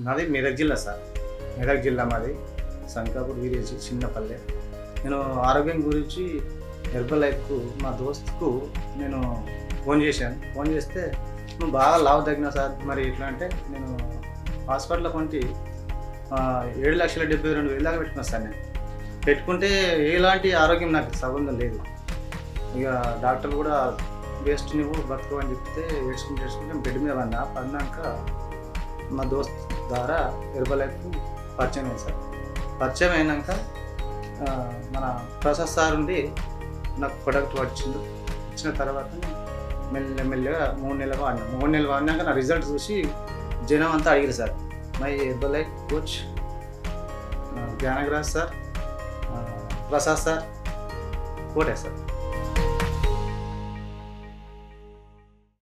నాది మెదక్ జిల్లా సార్ మెదక్ జిల్లా మాది సంకాపూర్ విలేజ్ చిన్నపల్లె నేను ఆరోగ్యం గురించి హెర్బల్ లైఫ్కు మా దోస్తుకు నేను ఫోన్ చేశాను ఫోన్ చేస్తే నువ్వు బాగా లావు తగ్గినావు సార్ మరి ఎట్లా అంటే నేను హాస్పిటల్లో కొంటి ఆ, ఏడు లక్షల డెబ్బై రెండు వేలు దాకా పెట్టుకున్నా సార్ నేను పెట్టుకుంటే ఎలాంటి ఆరోగ్యం నాకు సంబంధం లేదు ఇక డాక్టర్ కూడా వేస్ట్ నువ్వు బతుకు అని చెప్తే ఏడ్చుకుంటే ఏడ్చుకుంటే బెడ్ మీద పడినా పడినాక మా దోస్త్ ద్వారా హెర్బలైఫ్ పరిచయం అయింది సార్ పరిచయం అయినాక ఆ, మన ప్రసాద్ సార్ ఉండి నాకు ప్రొడక్ట్ వచ్చిండు వచ్చిన తర్వాత మెల్ల మెల్లగా మూడు నెలలు వాడినా మూడు నెలలు వాడినాక నా రిజల్ట్ చూసి జనం అంతా అడిగారు sir my Herbalife coach Gnanaraj sir ఆ, ప్రసాద్ సార్ కోటే సార్